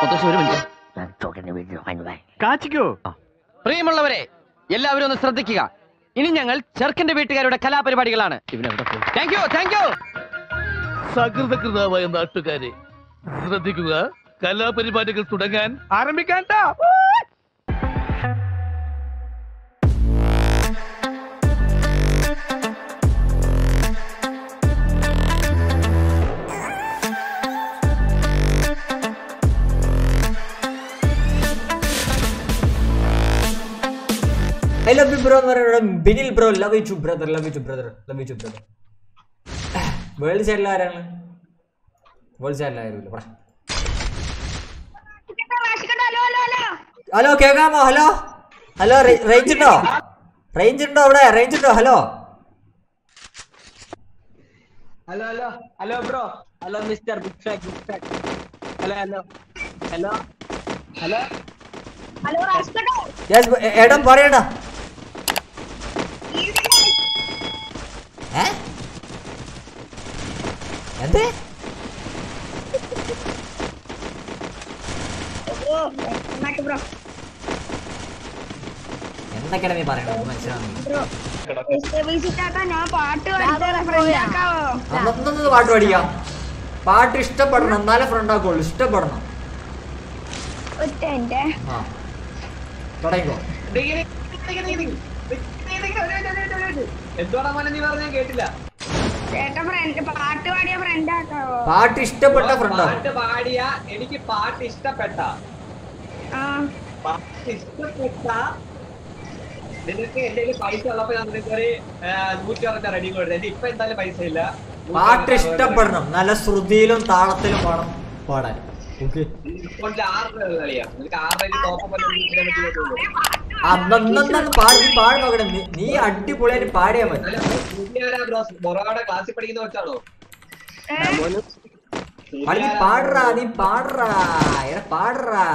മുത്തശ്ശി ഒരു മിനിറ്റ് കാച്ചിക്കോ പ്രിയമുള്ളവരെ എല്ലാവരും ഒന്ന് ശ്രദ്ധിക്കുക ഇനി ഞങ്ങൾ ചെറുക്കന്റെ വീട്ടുകാരുടെ കലാപരിപാടികളാണ് താങ്ക് യു താങ്ക് യു സകൃതകൃതാവായ നാട്ടുകാരെ ശ്രദ്ധിക്കുക കലാപരിപാടികൾ തുടങ്ങാൻ ആരംഭിക്കാൻ ഐ ലവ് യു ബ്രോ എന്ന് പറയുന്നത് Binil bro love you brother love you brother love you brother world സൈഡിൽ ആരാണ് വേൾഡ് സൈഡിൽ ആരുമില്ല പറ ഹലോ കേൾക്കാമോ ഹലോ ഹലോ റേഞ്ച് ഉണ്ടോ റേഞ്ച് ഉണ്ടോ അവിടെ റേഞ്ച് ഉണ്ടോ hello hello hello hello bro hello mister big ഫാക്ക് ബിഗ് ഫാക്ക് hello hello hello hello yes എടം പറയടാ ഏ എന്തേ എന്തൊക്കെയാണ് നീ പറയണത് മനസ്സിലാവുന്നില്ല ഞാൻ പാട്ട് പഠിച്ച ഫ്രണ്ട് ആക്കാവോ അന്നൊന്നും പാട്ട് പഠിക്കാം പാട്ട് ഇഷ്ടപ്പെടണം എന്നാലേ ഫ്രണ്ട് ആക്കുള്ളൂ ഇഷ്ടപ്പെടണം ഒറ്റ എന്റെ ആ തുടങ്ങിക്കോ എന്തുവാടാ മോനെ നീ പറഞ്ഞ കേട്ടില്ല ചേട്ടൻ ഫ്രണ്ട് പാട്ട് പാടിയ ഫ്രണ്ട് ആക്കാവോ പാട്ട് ഇഷ്ടപ്പെട്ട ഫ്രണ്ട് ആക്കും പാട്ട് പാടിയ എനിക്ക് പാട്ട് ഇഷ്ടപ്പെട്ട ആ പാട്ട് ഇഷ്ടപ്പെട്ട നിനക്ക് എന്റെ കയ്യില് പൈസ ഉള്ളപ്പോ ഞാൻ നിനക്ക് ഒരു നൂറ്റി അറുപത്തി റെഡി കൊടുത്തു എന്റെ ഇപ്പൊ എന്തായാലും പൈസ ഇല്ല പാട്ട് ഇഷ്ടപ്പെടണം നല്ല ശ്രുതിയിലും താളത്തിലും വേണം പാടാൻ ഓക്കെ കൊണ്ട് ആറ് രൂപ കളിയാ നിനക്ക് ആറ് രൂപ ടോപ്പ് പോലെ വിളിക്കാൻ പറ്റുള്ളൂ അന്നൊന്നും പാടി നീ പാടി നോക്കണം നീ- നീ അടിപൊളിയായിട്ട് പാടിയാ മതി അല്ല പുതിയാരാ ബ്രോ ബൊറോയുടെ ക്ലാസ്സിൽ പഠിക്കുന്ന വെച്ചാണോ പാടി നീ പാടറാ നീ പാടറാ എടാ പാടറാ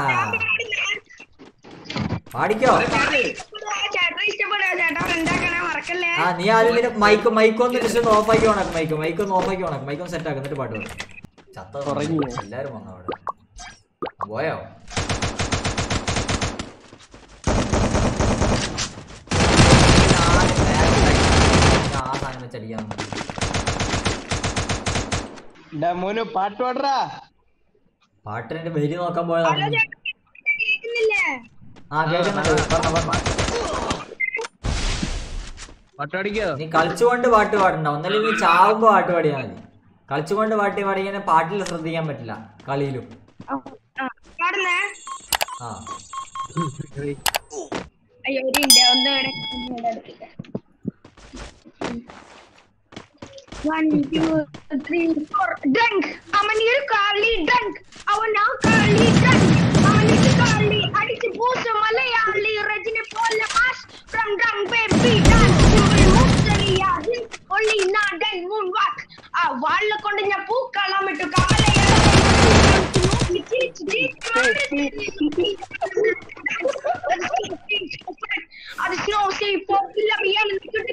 പാടിക്കോ ചേട്ടൻ ഇഷ്ടപ്പെടുക ചേട്ടൻ ഫ്രണ്ട് ആക്കണേ മറക്കല്ലേ ആ നീ ആദ്യം നിന്റെ മൈക്ക് മൈക്ക് ഒന്ന് ജസ്റ്റ് ഒന്ന് ഓഫ് ആക്കി ഓണാക്കും മൈക്ക് മൈക്ക് ഒന്ന് ഓഫ് ആക്കി ഓണാക്കും മൈക്ക് ഒന്ന് സെറ്റ് ആക്കും എന്നിട്ട് പാട്ട് പാടും ചത്ത എല്ലാരും വന്നു അവിടെ ആ, പോയോ ആ സാധനം വെച്ചടിക്കാൻ മോനു പാട്ട് പാടറാ പാട്ടിന്റെ വരി നോക്കാൻ പോയതാണ് നീ. കേൾക്കുന്നില്ലേ ആ കേൾക്കുന്നുണ്ട് പറഞ്ഞോ, പറഞ്ഞോ. പാട്ടാടിക്കോ നീ കളിച്ചുകൊണ്ട് പാട്ട് പാടണ്ട ഒന്നല്ലെങ്കിൽ നീ ചാവുമ്പോ പാട്ട് പാടിയാൽ മതി കളിച്ചുകൊണ്ട് പാട്ട് പാടി ഇങ്ങനെ പാട്ടിൽ ശ്രദ്ധിക്കാൻ പറ്റില്ല കളിയിലും ആ, ആ, പാടുന്നേ ആ അയ്യോ ഒരു ഉണ്ട് ഒന്ന് ഇവിടെ ഒന്ന് ഇവിടെ എടുത്തിട്ട് one two three four dunk അവനൊരു കാളി ഡങ്ക് അവൻ ആ കാളി ഡങ്ക് അവനിക്ക് കാളി അടിച്ച് പൂസ മലയാളി റജിനെ പോലെ mass from dunk baby dance മുസ്തറിയാഹിൽ ഒള്ളി നാടൻ മൂൺ വാക്ക് ആ വാളിനെ കൊണ്ട് ഞാൻ പൂക്കളമിട്ടു അത് സ്നോ സേഫ് ഇല്ല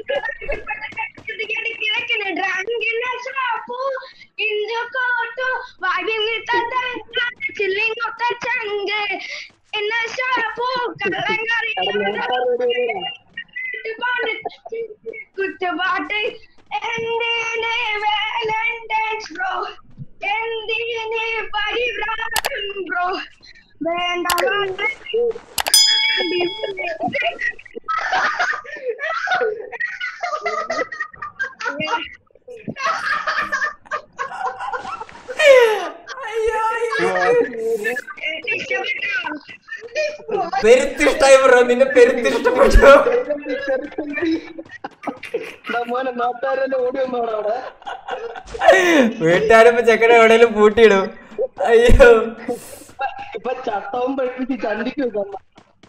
കുറ്റപാട്ട് എന്തിന് വാലന്റൈൻസ് ബ്രോ എന്തിന് പരിഭ്രാന്തം ബ്രോ വേണ്ട പെരുത്തിഷ്ടായി ബ്രോ നിന്നെ പെരുത്തിഷ്ടപ്പെട്ടു മോനെ നാട്ടുകാരെല്ലാം ഓടി വന്നോടാ അവിടെ വീട്ടുകാരിപ്പോ ചെക്കനെ എവിടെയെങ്കിലും പൂട്ടിയിടും അയ്യോ ഇപ്പൊ ചട്ടവും പഠിപ്പിച്ച് ചണ്ടിക്ക് വെക്കാം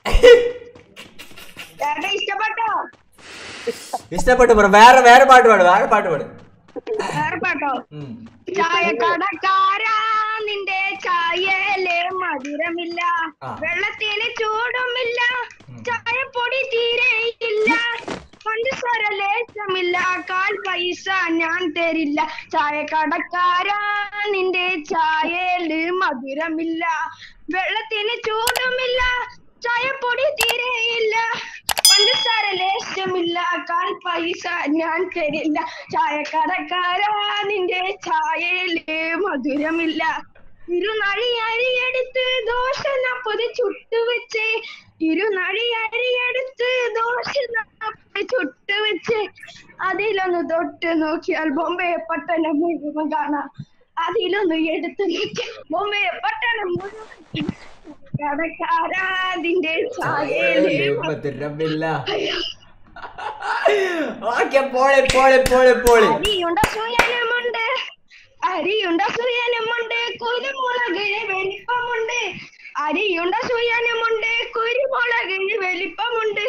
ചേട്ടാ ഇഷ്ടപ്പെട്ടോ ഇഷ്ടപ്പെട്ടു ബ്രോ വേറെ വേറെ പാട്ട് പാട് വേറെ പാട്ട് പാട് വേറെ പാട്ടോ ഉം. ചായക്കടക്കാരാ നിന്റെ ചായയിലെ മധുരമില്ല ആ. വെള്ളത്തിന് ചൂടുമില്ല ഉം. ചായപ്പൊടി തീരെയില്ല പഞ്ചസാര ലേശ ഇഷ്ടമില്ല കാൽ പൈസ ഞാൻ തരില്ല ചായക്കടക്കാരാ നിന്റെ ചായയില് മധുരമില്ല വെള്ളത്തിന് ചൂടുമില്ല ചായപ്പൊടി തീരെയില്ല പഞ്ചസാര ലേശമില്ല കാൽ പൈസ ഞാൻ തരില്ല ചായക്കടക്കാരാ നിന്റെ ചായയില് മധുരമില്ല ഇരുനഴി അരിയെടുത്ത് ദോശ നാപ്പത് ചുട്ടുവെച്ച് ഇരുനഴി അരിയെടുത്ത് ദോശ നാപ്പത് ചുട്ടുവെച്ച് അതിലൊന്ന് തൊട്ട് നോക്കിയാൽ ബോംബെ പട്ടണം മുഴുവൻ കാണാം അതിലൊന്ന് എടുത്ത് നോക്കിയാൽ ബോംബെ പട്ടണം മുഴുവൻ കടക്കാരാതിന്റെ ചായയില് മധുരമില്ല ഓക്കെ പോളെ പോളെ പോളെ പോളെ അരിയുണ്ട സുയനമുണ്ട് അരിയുണ്ട സുയനമുണ്ട് കുരുമുളകിന് വലിപ്പമുണ്ട് അരിയുണ്ട സുയനമുണ്ട് കുരുമുളകിന് വലിപ്പമുണ്ട്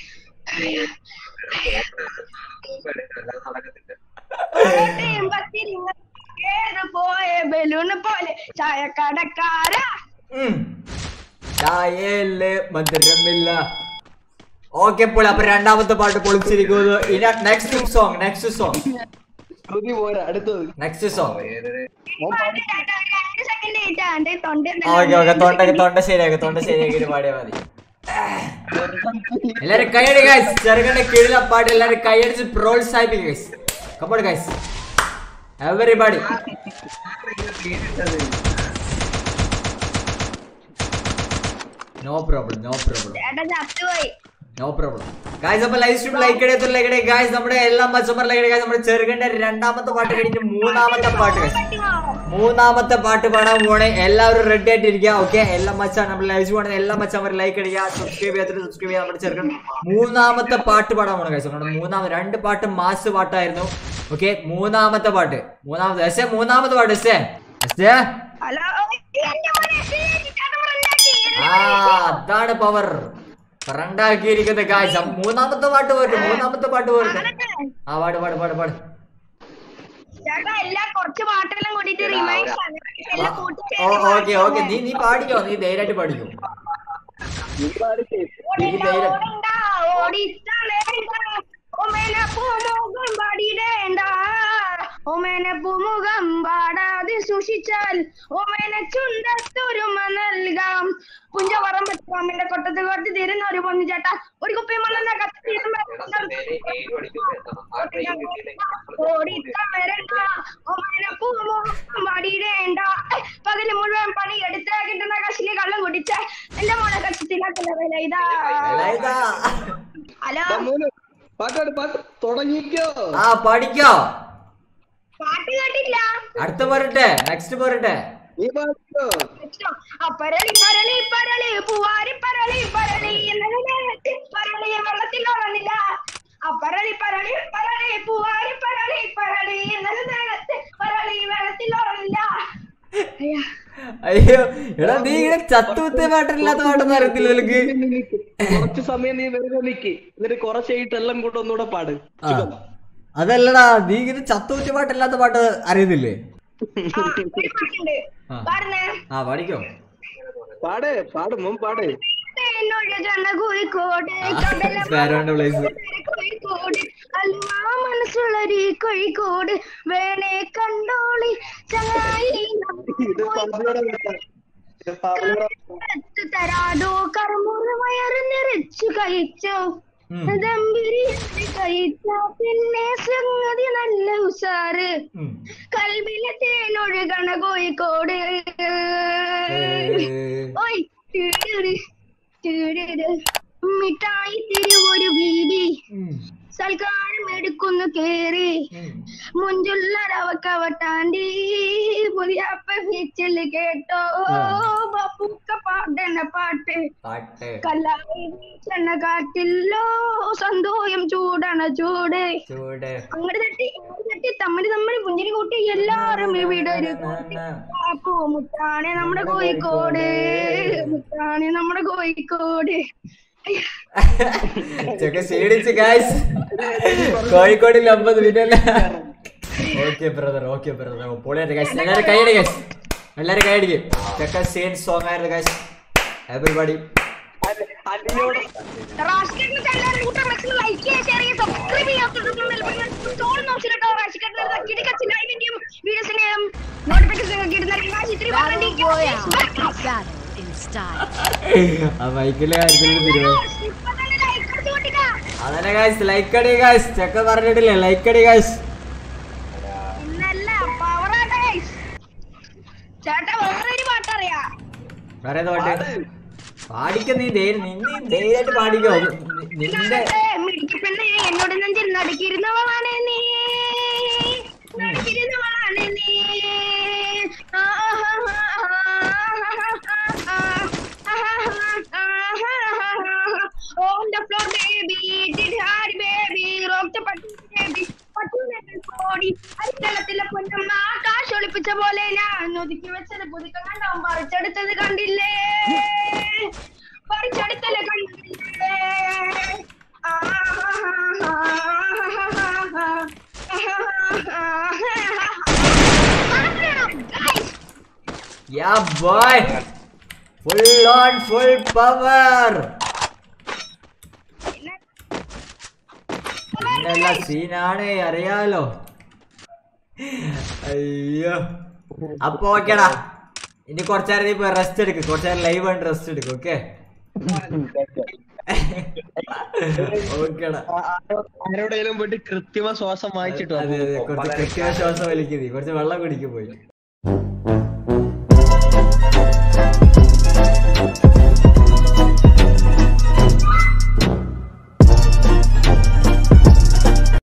കോട്ടയം പത്തിരിങ്ങ ഏത് പോയ ബലൂണ് പോലെ ചായക്കടക്കാരാ ഉം. ചായയില് മധുരമില്ല ഓക്കെ പോളെ അപ്പൊ രണ്ടാമത്തെ പാട്ട് പൊളിച്ചിരിക്കുന്നു ഇനി നെക്സ്റ്റ് സോങ് നെക്സ്റ്റ് സോങ് ശ്രുതി പോരാ അടുത്തത് നെക്സ്റ്റ് സോങ് പാട്ട് കേട്ടോ, ഒരു രണ്ട് സെക്കൻഡ് ഇട്ടാണ്ട് തൊണ്ട ഓക്കെ ഓക്കെ തൊണ്ട തൊണ്ട ശരിയാക്കി തൊണ്ട ശരിയാക്കി പാടിയാ മതി എല്ലാരും കൈയടി ഗൈസ് ചെറുകന്റെ കീഴിലെ പാട്ട് എല്ലാരും കൈയടിച്ച് പ്രോത്സാഹിപ്പിക്കുക ഗൈസ് കപ്പോട് guys everybody no problem no problem ചേട്ടാ ചത്തുപോയി നോ പ്രോബ്ലം ഗായ്സ് അപ്പൊ ലൈവ് സ്ട്രീം ലൈക്ക് ഇടയത്തുള്ള ലൈക്ക് ഇടേ ഗായ്സ് നമ്മുടെ എല്ലാ മച്ചന്മാർ ലൈക്ക് ഗായ്സ് നമ്മുടെ ചെറുകന്റെ രണ്ടാമത്തെ പാട്ട് കഴിഞ്ഞിട്ട് മൂന്നാമത്തെ പാട്ട് guys. മൂന്നാമത്തെ പാട്ട് പാടാൻ പോണേ എല്ലാവരും റെഡി ആയിട്ട് ഇരിക്കുക ഓക്കെ എല്ലാ മച്ചാൻ നമ്മൾ ലൈവ് പോണത് എല്ലാ മച്ചാൻ ലൈക്ക് അടിക്കുക സബ്സ്ക്രൈബ് ചെയ്യാത്ത സബ്സ്ക്രൈബ് ചെയ്യാൻ നമ്മുടെ ചെറുക്കൻ മൂന്നാമത്തെ പാട്ട് പാടാൻ പോണേ ഗൈസ് നമ്മുടെ മൂന്നാമത് രണ്ട് പാട്ട് മാസ് പാട്ടായിരുന്നു ഓക്കെ മൂന്നാമത്തെ പാട്ട് മൂന്നാമത്തെ എസ് മൂന്നാമത്തെ പാട്ട് എസ് എസ് ഹലോ എന്റെ മോനെ ചേട്ടൻ ഉണ്ടാക്കി ആ അതാണ് പവർ ഫ്രണ്ടാക്കിയിരിക്കുന്ന കാഴ്ച മൂന്നാമത്തെ പാട്ട് പോയിട്ട് മൂന്നാമത്തെ പാട്ട് പോയിട്ട് ആ പാട് പാട് പാട് പാട് ചേട്ടാ എല്ലാം കുറച്ച് പാട്ടെല്ലാം കൂട്ടിട്ട് റിമൈൻഡ്സ് ആണ് എല്ലാം കൂട്ടി ഓ ഓക്കെ ഓക്കെ നീ നീ പാടിക്കോ നീ ധൈര്യമായിട്ട് പാടിക്കോ നീ ധൈര്യം ഓടണ്ട ഓടിത്തളേണ്ട ഓമേന പൂമുഖം പാടിടേണ്ട ഓമേന പൂമുഖം പാടാതെ സൂക്ഷിച്ചാൽ ഓമേന ചുണ്ടത്തൊരുമ നൽകാം പുഞ്ചവറം പറ്റാമിന്റെ കൊട്ടത്ത് കുറച്ച് തരുന്ന ഒരു പൊന്നു ചേട്ടാ ഒരു കുപ്പി മണ്ണെണ്ണ കത്തി ഓടിത്തളരണ്ട ഓമേന പൂമുഖം പാടിടേണ്ട പകല് മുഴുവൻ പണി എടുത്ത് കിട്ടുന്ന കശില് കള്ളം കുടിച്ച് എന്റെ മോളെ കഷ്ടത്തിലാക്കുന്ന വില ഇതാ ഇതാ. ഹലോ മോനെ പാട്ടാട് പാട്ട് തുടങ്ങിക്കോ ആ പാടിക്കോ പാട്ട് കേട്ടില്ല അടുത്ത പോരട്ടെ നെക്സ്റ്റ് പോരട്ടെ നീ പാടിക്കോ അപ്പരളി പരളി പരളി പൂവാരി പരളി പരളി ഇന്നലെ നേരത്തെ പരളി വെള്ളത്തിൽ ഉറങ്ങില്ല അപ്പരളി പരളി പരളി പൂവാരി പരളി പരളി ഇന്നലെ നേരത്തെ പരളി വെള്ളത്തിൽ ഉറങ്ങില്ല അയ്യ അയ്യോ എടാ നീ ഇങ്ങനെ ചത്തുകുത്തിയ പാട്ടില്ലാത്ത പാട്ടൊന്നും അറിയത്തില്ല നിനക്ക് കുറച്ച് സമയം നീ വെറുതെ നിക്ക് എന്നിട്ട് കുറച്ചായിട്ട് എല്ലാം കൂടെ ഒന്നുകൂടെ പാട് ആ അതല്ലടാ നീ ഇങ്ങനെ ചത്തുകുത്തിയ പാട്ടില്ലാത്ത പാട്ട് അറിയുന്നില്ലേ ആ, ഒരു പാട്ടുണ്ട് ആ. പറഞ്ഞേ ആ പാടിക്കോ പാടേ പാട് മോൻ പാടേ തേനൊഴുകണ കോഴിക്കോട് സ്പാരോന്റെ പ്ലേസ് കോഴിക്കോട് അലുവാ മനസ്സുള്ളൊരു കോഴിക്കോട് വേണേ കണ്ടോളി ചങ്ങായി ഇത് പറഞ്ഞോടെ ഇത് പറഞ്ഞോടെ എടുത്ത് തരാടോ കറുമുറ വയറ് നിറച്ചു കഴിച്ചോ ഉം. ദമ്പിരി കഴിച്ച പിന്നെ സംഗതി നല്ല ഉഷാറ് ഉം. കൽവിലെ തേനൊഴുകണ കോഴിക്കോട് ഓയ് തിരുരു, തിരുരു. മിഠായി തിരുവൊരു ബീബി ഉം. സൽക്കാരം എടുക്കുന്നു കേറി ഉം. മുഞ്ചുള്ള റവക്കവട്ടാണ്ടി പുതിയ ബീച്ചിൽ കേട്ടോ ബപ്പുക്ക പാടണ പാട്ട് പാട്ട് കല്ലായി വീശണ കാറ്റില്ലോ സന്തോഷം ചൂടണ ചൂട് ചൂട് അങ്ങോട്ട് തട്ടി ഇങ്ങോട്ട് തട്ടി തമ്മിൽ തമ്മിൽ പുഞ്ചിരി കൂട്ടി എല്ലാരും ഇവിടെ ഒരു കൂട്ടി പാപ്പു മുത്താണ് നമ്മുടെ കോഴിക്കോട് മുത്താണ് നമ്മുടെ കോഴിക്കോട് ചെക്ക ക്ഷീണിച്ച് ഗായ്സ് കോഴിക്കോടിൽ അമ്പത് minute okay brother okay brother പൊളിയായിട്ട് ഗൈസ് എല്ലാവരും കൈയടി ഗൈസ് എല്ലാവരും കൈയടിക്കും ചെക്ക സെയിം സോങ് ആയിരുന്നു ഗൈസ് എവറിബഡി അടിയോട് റാഷിക്കേട്ടിന് ചാനൽ കൂട്ടം മാക്സിമം ലൈക്ക് ചെയ്യുക ഷെയർ ചെയ്യുക സബ്സ്ക്രൈബ് ചെയ്യുക തുടർന്ന് ബെൽബട്ടൺ തോന്നുന്ന ഓപ്ഷൻ ഇട്ടോ റാഷിക്കേട്ടിന് തക്കിടി കച്ച് ലൈവിന്റെയും വീഡിയോസിന്റെയും നോട്ടിഫിക്കേഷൻ ഒക്കെ ഇടുന്നതായിരിക്കും റാഷി ഇത്തിരി വാറണ്ടി Battle in style. ആ ബൈക്കിലെ കാര്യത്തിൽ തിരുവേ ഇപ്പൊ തന്നെ ലൈക്ക് അടിച്ചു പൊട്ടിക്കാം അതന്നെ ഗായ്സ് ലൈക്ക് അടി ഗായ്സ് ചെക്ക പറഞ്ഞിട്ടില്ലേ ലൈക്ക് അടി ഗായ്സ് ഇന്നല്ല പവറാട്ടെ guys. ചേട്ടാ വേറെ ഒരു പാട്ടറിയാ വേറെ ഏത് പാട്ട് പാടിക്ക നീ ധൈര്യം നീ നീ ധൈര്യമായിട്ട് പാടിക്കോ നി- നിന്റെ മിടിക്കപ്പെണ്ണെ എന്നോട് നെഞ്ചിൽ നടുക്കിരുന്നവളാണ് നീ നടുക്കിരുന്നവളാണ് നീ On the floor, baby, did hard, baby, rock the button, baby. ഓടി അരിക്കലത്തിലെ പൊന്നമ്മ ആകാശം ഒളിപ്പിച്ച പോലെ ഞാൻ ഒതുക്കി വെച്ചത് പുതുക്കം കണ്ടോ പറിച്ചെടുത്തത് കണ്ടില്ലേ പറിച്ചെടുത്തത് കണ്ടില്ലേ ya boy full on full power പിന്നല്ല സീനാണ് അറിയാലോ അയ്യോ അപ്പൊ ഓക്കേടാ ഇനി കുറച്ചേരം നീ പോയി റെസ്റ്റ് എടുക്ക് കുറച്ചേരം ലൈവ് ആയിട്ട് റെസ്റ്റ് എടുക്കും ഓക്കെ ഓക്കേടാ ആരോടെങ്കിലും പോയിട്ട് കൃത്രിമ ശ്വാസം വാങ്ങിച്ചിട്ടോ അതെ അതെ കുറച്ച് കൃത്യ ശ്വാസം വലിക്കുന്നീ കുറച്ച് വെള്ളം കുടിക്കും പോയി